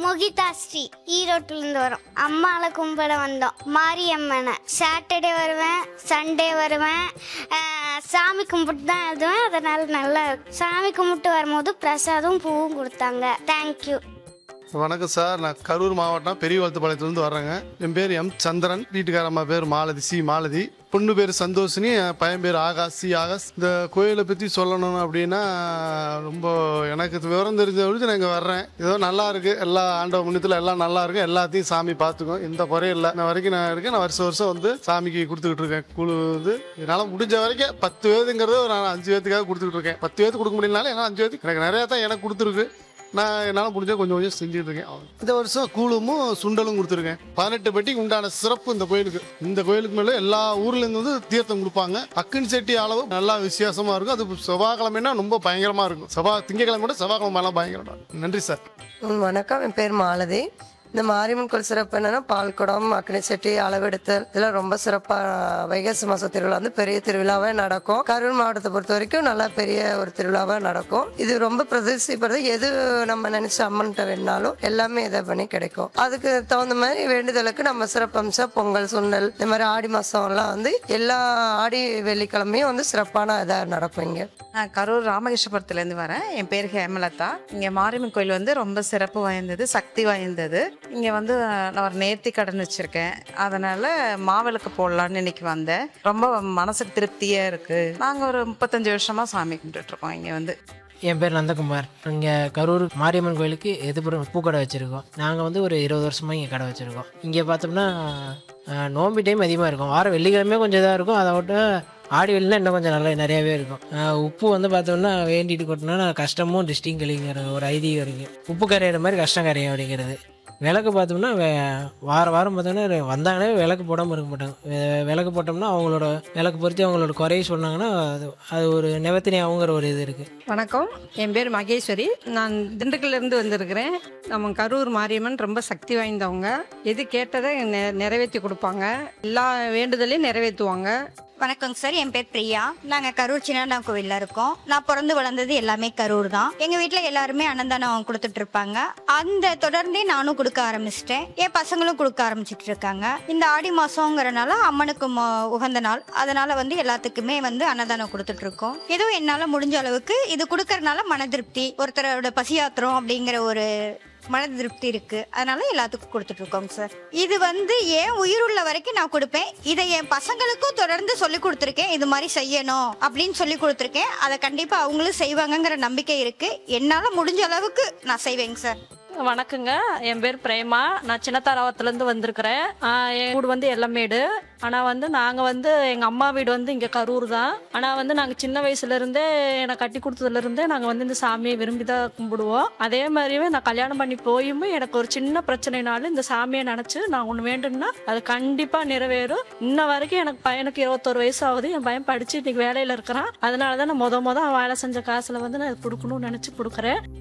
மோகிதா ஸ்ரீ ஈரோட்டுல இருந்து வரோம் அம்மாவை கும்பிட வந்தோம் மாரியம்மனை சாட்டர்டே வருவேன் சண்டே வருவேன் அஹ், சாமி கும்பிட்டு தான் எழுதுவேன் அதனால நல்லா இருக்கும். சாமி கும்பிட்டு வரும்போது பிரசாதம் பூவும் கொடுத்தாங்க தேங்க்யூ வணக்கம் சார் நான் கரூர் மாவட்டம் பெரிய வளத்துப்பாளையத்துலேருந்து வர்றேங்க என் பேர் எம் சந்திரன் வீட்டுக்காரம்மா பேர் மாலதி சி மாலதி பொண்ணு பேர் சந்தோஷினி என் பையன் பேர் ஆகாஷ் சி ஆகாஷ் இந்த கோயிலை பற்றி சொல்லணும் அப்படின்னா ரொம்ப எனக்கு இது விவரம் தெரிஞ்ச வரைக்கும் நான் இங்கே வர்றேன் ஏதோ நல்லா இருக்கு எல்லா ஆண்டவ முன்னத்தில் எல்லாம் நல்லா இருக்கு எல்லாத்தையும் சாமி பார்த்துக்கும் எந்த குறையும் இல்லை நான் வரைக்கும் நான் இருக்கேன் நான் வருஷம் வருஷம் வந்து சாமிக்கு கொடுத்துக்கிட்டு இருக்கேன் குழு வந்து என்னால் முடிஞ்ச வரைக்கும் பத்து பேருங்கிறது நான் அஞ்சு பேத்துக்காக கொடுத்துக்கிட்டு இருக்கேன் பத்து பேருக்கு கொடுக்க முடியலனாலும் என்னால் அஞ்சு பேத்துக்கு எனக்கு நிறையா தான் எனக்கு கொடுத்துருக்கு நான் என்னால் முடிஞ்ச கொஞ்சம் கொஞ்சம் செஞ்சுட்டு இருக்கேன் அவ்வளவுதான். இந்த வருஷம் கூழுமும் சுண்டலும் கொடுத்துருக்கேன் பதினெட்டு பெட்டிக்கு உண்டான சிறப்பு இந்த கோயிலுக்கு இந்த கோயிலுக்கு மேலே எல்லா ஊர்லேருந்து வந்து தீர்த்தம் கொடுப்பாங்க அக்கின் செட்டி அளவு நல்லா வித்தியாசமாக இருக்கும் அது செவ்வாய்க்கிழமைனா ரொம்ப பயங்கரமாக இருக்கும் செவ்வாய் திங்கக்கிழமை விட செவ்வாய்க்கிழமை பயங்கரமாக இருக்கும் நன்றி சார் ம், வணக்கம் என் பேர் மாலதி இந்த மாரியம்மன் கோயில் சிறப்பு என்னன்னா பால்குடம் அக்னி செட்டி அளவெடுத்தல் இதெல்லாம் ரொம்ப சிறப்பாக வைகாசி மாச திருவிழா வந்து பெரிய திருவிழாவே நடக்கும் கரூர் மாவட்டத்தை பொறுத்த வரைக்கும் நல்லா பெரிய ஒரு திருவிழாவா நடக்கும் இது ரொம்ப பிரதிஷ்டிப்படுறது எது நம்ம நினைச்ச அம்மன்கிட்ட வேணாலும் எல்லாமே இதை பண்ணி கிடைக்கும் அதுக்கு தகுந்த மாதிரி வேண்டுதலுக்கு நம்ம சிறப்பம்சா பொங்கல் சுண்டல் இந்த மாதிரி ஆடி மாசம் எல்லாம் வந்து எல்லா ஆடி வெள்ளிக்கிழமையும் வந்து சிறப்பான இதாக நடக்கும் இங்கே நான் கரூர் ராமகிருஷ்ணபுரத்துலேருந்து வரேன் என் பேர் ஹேமலதா இங்கே மாரியம்மன் கோயில் வந்து ரொம்ப சிறப்பு வாய்ந்தது சக்தி வாய்ந்தது இங்கே வந்து நான் ஒரு நேர்த்தி கடன் வச்சுருக்கேன் அதனால் மாவிளக்கு போடலான்னு இன்னைக்கு வந்தேன் ரொம்ப மனசுக்கு திருப்தியாக இருக்குது நாங்கள் ஒரு முப்பத்தஞ்சு வருஷமாக சாமி கும்பிட்டுட்ருக்கோம் இங்கே வந்து என் பேர் நந்தகுமார் இங்கே கரூர் மாரியம்மன் கோயிலுக்கு எதிர்ப்புறம் பூக்கடை வச்சுருக்கோம் நாங்கள் வந்து ஒரு இருபது வருஷமாக இங்கே கடை வச்சுருக்கோம் இங்கே பார்த்தோம்னா அஹ், நோம்பி டைம் அதிகமாக இருக்கும் வாரம் வெள்ளிக்கிழமையே கொஞ்சம் இதாக இருக்கும் அதை விட்டு ஆடி வெள்ளினா இன்னும் கொஞ்சம் நல்லா நிறையாவே இருக்கும் அஹ், உப்பு வந்து பார்த்தோம்னா வேண்டிட்டு கொட்டினா கஷ்டமும் டிஸ்டிங் கழிங்கிற ஒரு ஐதீகம் இருக்குது உப்பு கரையிற மாதிரி கஷ்டம் கரையும் அப்படிங்கிறது விளக்கு பார்த்தோம்னா வே- வார வாரம் பார்த்தோம்னா வந்தாங்கன்னா விளக்கு போடாமல் இருக்க மாட்டாங்க வே- விளக்கு போட்டோம்னா அவங்களோட விளக்கு பொறுத்து அவங்களோட குறைய சொன்னாங்கன்னா அது அது ஒரு நிவர்த்தனையாகுங்கிற ஒரு இது இருக்குது வணக்கம் என் பேர் மகேஸ்வரி நான் திண்டுக்கல்ல இருந்து வந்திருக்கிறேன் நம்ம கரூர் மாரியம்மன் ரொம்ப சக்தி வாய்ந்தவங்க எது கேட்டதை நெ- நிறைவேற்றி கொடுப்பாங்க எல்லா வேண்டுதலையும் நிறைவேற்றுவாங்க வணக்கங்க சார் என் பேர் பிரியா நாங்கள் கரூர் சின்ன கோவிலில் இருக்கோம் நான் பிறந்து வளர்ந்தது எல்லாமே கரூர் தான் எங்கள் வீட்டில் எல்லாருமே அன்னதானம் கொடுத்துட்டு இருப்பாங்க அந்த தொடர்ந்தே நானும் கொடுக்க ஆரம்பிச்சிட்டேன் என் பசங்களும் கொடுக்க ஆரம்பிச்சிட்டு இருக்காங்க இந்த ஆடி மாதங்கிறனால அம்மனுக்கு மொ- உகந்த நாள் அதனால வந்து எல்லாத்துக்குமே வந்து அன்னதானம் கொடுத்துட்டு இருக்கோம் ஏதோ என்னால் முடிஞ்ச அளவுக்கு இது கொடுக்கறனால மன திருப்தி ஒருத்தரோட பசியாத்திரம் அப்படிங்கிற ஒரு மன திருப்தி இருக்கு அதனால எல்லாத்துக்கும் கொடுத்துட்டு இருக்கோங்க சார் இது வந்து ஏன் உயிருள்ள வரைக்கும் நான் கொடுப்பேன் இதை என் பசங்களுக்கும் தொடர்ந்து சொல்லி கொடுத்துருக்கேன் இது மாதிரி செய்யணும் அப்படின்னு சொல்லி கொடுத்துருக்கேன் அதை கண்டிப்பா அவங்களும் செய்வாங்கங்கிற நம்பிக்கை இருக்கு என்னால முடிஞ்ச அளவுக்கு நான் செய்வேங்க சார் வணக்கங்க என் பேர் பிரேமா நான் சின்னத்தாராவத்துலேருந்து வந்திருக்கிறேன் ஆஹ் என் வீடு வந்து எல்லமேடு ஆனால் வந்து நாங்கள் வந்து எங்கள் அம்மா வீடு வந்து இங்கே கரூர் தான் ஆனால் வந்து நாங்கள் சின்ன வயசுலேருந்தே என்னை கட்டி கொடுத்ததுலேருந்தே நாங்கள் வந்து இந்த சாமியை விரும்பி தான் கும்பிடுவோம் அதே மாதிரியே நான் கல்யாணம் பண்ணி போயும் எனக்கு ஒரு சின்ன பிரச்சனைனாலும் இந்த சாமியை நினச்சி நான் ஒன்று வேண்டும்னா அது கண்டிப்பாக நிறைவேறும் இன்ன வரைக்கும் எனக்கு பையனுக்கு இருபத்தொரு வயசு ஆகுது என் பையன் படித்து இன்னைக்கு வேலையில் இருக்கிறான் அதனால தான் நான் மொத மொதல் அவன் வேலை செஞ்ச காசில் வந்து நான் இது கொடுக்கணும்னு நினச்சி கொடுக்குறேன்